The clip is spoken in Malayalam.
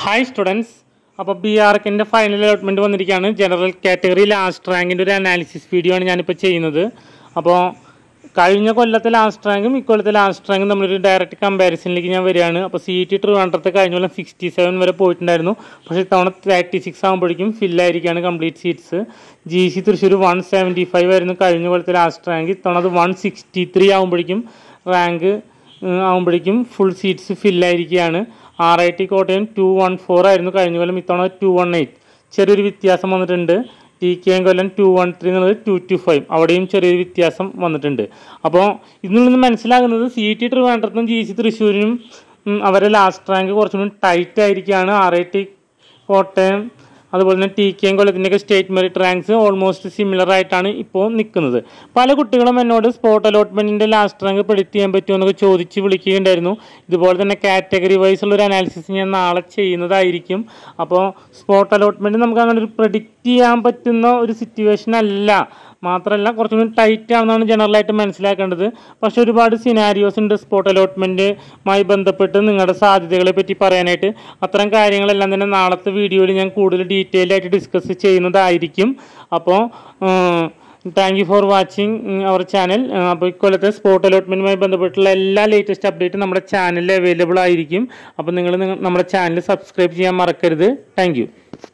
ഹായ് സ്റ്റുഡൻസ് അപ്പോൾ ബി ആർക്കിൻ്റെ ഫൈനൽ അലോട്ട്മെൻറ്റ് വന്നിരിക്കുകയാണ് ജനറൽ കാറ്റഗറി ലാസ്റ്റ് റാങ്കിൻ്റെ ഒരു അനാലിസിസ് വീഡിയോ ആണ് ഞാനിപ്പോൾ ചെയ്യുന്നത് അപ്പോൾ കഴിഞ്ഞ കൊല്ലത്തെ ലാസ്റ്റ് റാങ്കും ഇക്കൊല്ലത്തെ ലാസ്റ്റ് റാങ്കും നമ്മളൊരു ഡയറക്റ്റ് കമ്പാരിസണിലേക്ക് ഞാൻ വരികയാണ് അപ്പോൾ സി ടി ട്രിവാൻഡ്രത്തെ കഴിഞ്ഞ കൊല്ലം സിക്സ്റ്റി സെവൻ വരെ പോയിട്ടുണ്ടായിരുന്നു പക്ഷേ ഇത്തവണ തേർട്ടി സിക്സ് ആകുമ്പോഴേക്കും ഫില്ലായിരിക്കുകയാണ് complete seats G C Thrissur one seventy five ആയിരുന്നു കഴിഞ്ഞ കൊല്ലത്തെ ലാസ്റ്റ് റാങ്ക് ഇത്തവണ അത് വൺ സിക്സ്റ്റി ത്രീ ആകുമ്പോഴേക്കും റാങ്ക് ആകുമ്പോഴേക്കും ഫുൾ സീറ്റ്സ് ഫില്ലായിരിക്കുകയാണ് R I T Kottayam two one four ആയിരുന്നു കഴിഞ്ഞ കൊല്ലം ഇത്തവണ ടു വൺ എയ്റ്റ് ചെറിയൊരു വ്യത്യാസം വന്നിട്ടുണ്ട് T K M Kollam two one three എന്നുള്ളത് ടു ടു ഫൈവ് അവിടെയും ചെറിയൊരു വ്യത്യാസം വന്നിട്ടുണ്ട് അപ്പോൾ ഇതിൽ നിന്ന് മനസ്സിലാകുന്നത് സി ടി ട്രിവാൻഡ്രത്തും ജി സി തൃശ്ശൂരിനും ഉം, അവരെ ലാസ്റ്റ് റാങ്ക് കുറച്ചും കൂടി ടൈറ്റ് ആയിരിക്കുകയാണ് ആർ ഐ ടി കോട്ടയം അതുപോലെ തന്നെ ടി കെ എം കൊല്ലത്തിൻ്റെയൊക്കെ state merit ranks almost similar ആയിട്ടാണ് ഇപ്പോൾ നിൽക്കുന്നത് പല കുട്ടികളും എന്നോട് സ്പോട്ട് അലോട്ട്മെൻറ്റിൻ്റെ ലാസ്റ്റ് റാങ്ക് പ്രെഡിക്റ്റ് ചെയ്യാൻ പറ്റുമോ എന്നൊക്കെ ചോദിച്ച് വിളിക്കുകയുണ്ടായിരുന്നു ഇതുപോലെ തന്നെ കാറ്റഗറി വൈസ് ഉള്ള ഒരു അനാലിസിസ് ഞാൻ നാളെ ചെയ്യുന്നതായിരിക്കും അപ്പോൾ സ്പോട്ട് അലോട്ട്മെൻറ്റ് നമുക്ക് അങ്ങനെ ഒരു പ്രെഡിക്റ്റ് ചെയ്യാൻ പറ്റുന്ന ഒരു സിറ്റുവേഷൻ അല്ല മാത്രമല്ല കുറച്ചും കൂടി ടൈറ്റ് ആണെന്നാണ് ജനറലായിട്ട് മനസ്സിലാക്കേണ്ടത് പക്ഷെ ഒരുപാട് സിനാരിയോസ് ഉണ്ട് സ്പോട്ട് അലോട്ട്മെൻറ്റുമായി ബന്ധപ്പെട്ട് നിങ്ങളുടെ സാധ്യതകളെ പറ്റി പറയാനായിട്ട് അത്തരം കാര്യങ്ങളെല്ലാം തന്നെ നാളത്തെ വീഡിയോയിൽ ഞാൻ കൂടുതൽ ഡീറ്റെയിൽ ആയിട്ട് ഡിസ്കസ് ചെയ്യുന്നതായിരിക്കും അപ്പോൾ thank you for watching our channel അപ്പോൾ ഇക്കൊല്ലത്തെ സ്പോട്ട് അലോട്ട്മെൻറ്റുമായി ബന്ധപ്പെട്ടുള്ള എല്ലാ ലേറ്റസ്റ്റ് അപ്ഡേറ്റും നമ്മുടെ ചാനലിൽ അവൈലബിൾ ആയിരിക്കും അപ്പോൾ നിങ്ങൾ നമ്മുടെ ചാനൽ സബ്സ്ക്രൈബ് ചെയ്യാൻ മറക്കരുത് താങ്ക്